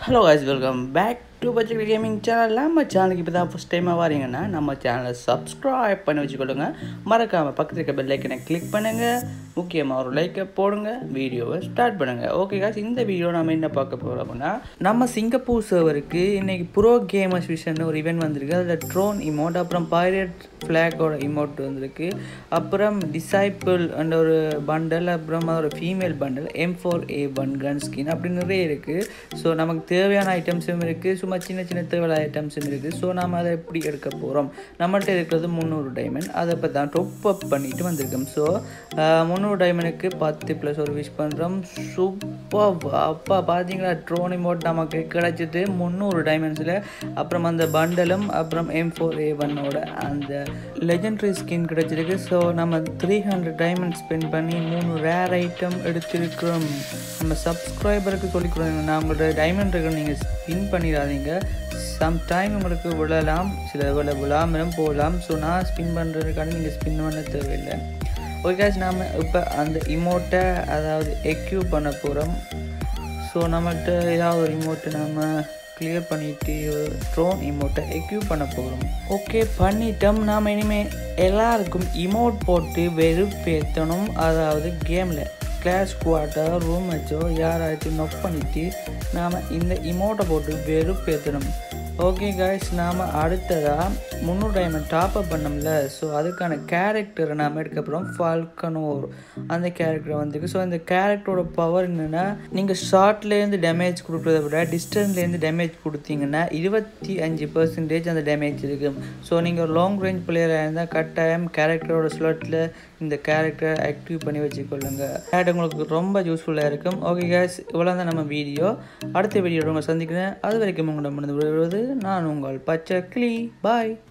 hello guys welcome back to budget gaming channel நம்ம சேனலுக்கு இப்போ தான் ஃபஸ்ட் டைமாக வரீங்கன்னா நம்ம சேனலை சப்ஸ்கிரைப் பண்ணி வச்சுக்கொள்ளுங்க மறக்காமல் பக்கத்தில் இருக்க பெல் ஐக்கனை கிளிக் பண்ணுங்கள் முக்கியமாக ஒரு லைக்கை போடுங்க வீடியோவை ஸ்டார்ட் பண்ணுங்கள் ஓகே காஸ் இந்த வீடியோ நம்ம என்ன பார்க்க போகிறோம் அப்படின்னா நம்ம சிங்கப்பூர் சர்வருக்கு இன்னைக்கு ப்ரோ கேமர்ஸ் விஷன் ஒரு இவெண்ட் வந்திருக்கு அதில் ட்ரோன் இமோட் அப்புறம் பைரட் ஃப்ளாகோட இமோட் வந்திருக்கு அப்புறம் டிசைபிள் அண்ட் ஒரு பண்டல் அப்புறம் ஒரு female bundle M four A one gun skin அப்படி நிறைய இருக்குது ஸோ நமக்கு தேவையான ஐட்டம்ஸும் இருக்குது சும்மா சின்ன சின்ன தேவையான ஐட்டம்ஸும் இருக்குது ஸோ நாம் அதை எப்படி எடுக்க போகிறோம் நம்மள்ட்ட இருக்கிறது முந்நூறு டைமண்ட் அதை இப்போ தான் டொப் அப் பண்ணிட்டு வந்திருக்கோம் ஸோ முந்நூறு டைமண்டுக்கு பத்து ப்ளஸ் ஒரு விஷ் பண்ணுறோம் சூப்பர் அப்பா பார்த்தீங்களா ட்ரோன் இமோட் நமக்கு கிடைச்சிது முந்நூறு டைமண்ட்ஸில் அப்புறம் அந்த பண்டலும் அப்புறம் எம் ஃபோர் ஏ ஒன்னோட அந்த லெஜெண்டரி ஸ்கின் கிடைச்சிருக்கு ஸோ நம்ம த்ரீ ஹண்ட்ரட் டைமண்ட் ஸ்பெண்ட் பண்ணி மூணு ரேர் ஐட்டம் எடுத்திருக்கிறோம் நம்ம சப்ஸ்கிரைபருக்கு சொல்லிக்கிறோம் நான் உங்களோட டைமண்ட் இருக்கிற நீங்கள் ஸ்பின் பண்ணிடாதீங்க சம் டைம் உங்களுக்கு விழலாம் சில வேலை விழாமலும் போகலாம் ஸோ நான் ஸ்பின் பண்ணுறதுக்காக நீங்கள் ஸ்பின் பண்ண தேவையில்லை ஓகே நாம் இப்போ அந்த இமோட்டை அதாவது எக்யூ பண்ண போகிறோம் ஸோ நம்மள்கிட்ட ஏதாவது ஒரு இமோட்டை நம்ம கிளியர் பண்ணிட்டு ட்ரோன் இமோட்டை எக்யூப் பண்ண போகிறோம் ஓகே பண்ணிட்டோம் நாம் இனிமேல் எல்லாருக்கும் இமோட் போட்டு வெறுப்பேற்றணும் அதாவது கேமில் கிளாஸ் குவார்ட்டர் ரூம் வச்சோ யாராச்சும் நொக் பண்ணிவிட்டு நாம் இந்த இமோட்டை போட்டு வெறுப்பேற்றணும் ஓகே காய்ஸ் நாம் அடுத்ததாக முந்நூறு டைமண்ட் டாப் அப் பண்ணோம்ல ஸோ அதுக்கான கேரக்டரை நாம் எடுக்க போகிறோம் ஃபால்கனோர் அந்த கேரக்டர் வந்துருக்கு ஸோ அந்த கேரக்டரோட பவர் என்னென்னா நீங்கள் ஷார்ட்லேருந்து டேமேஜ் கொடுக்குறத விட டிஸ்டன்ஸ்லேருந்து டேமேஜ் கொடுத்தீங்கன்னா இருபத்தி அஞ்சு பர்சன்டேஜ் அந்த டேமேஜ் இருக்கும் ஸோ நீங்கள் லாங் ரேஞ்ச் பிளேயராக இருந்தால் கட்டாயம் கேரக்டரோட ஸ்லாட்டில் இந்த கேரக்டரை ஆக்டிவ் பண்ணி வச்சுக்கொள்ளுங்க கேரக்டர் உங்களுக்கு ரொம்ப யூஸ்ஃபுல்லாக இருக்கும் ஓகே கேஸ் இவ்வளோ தான் நம்ம வீடியோ அடுத்த வீடியோட உங்களை சந்திக்கிறேன் அது வரைக்கும் உங்களை முடிந்து விடுவது நான் உங்கள் பச்சை கிளி பாய்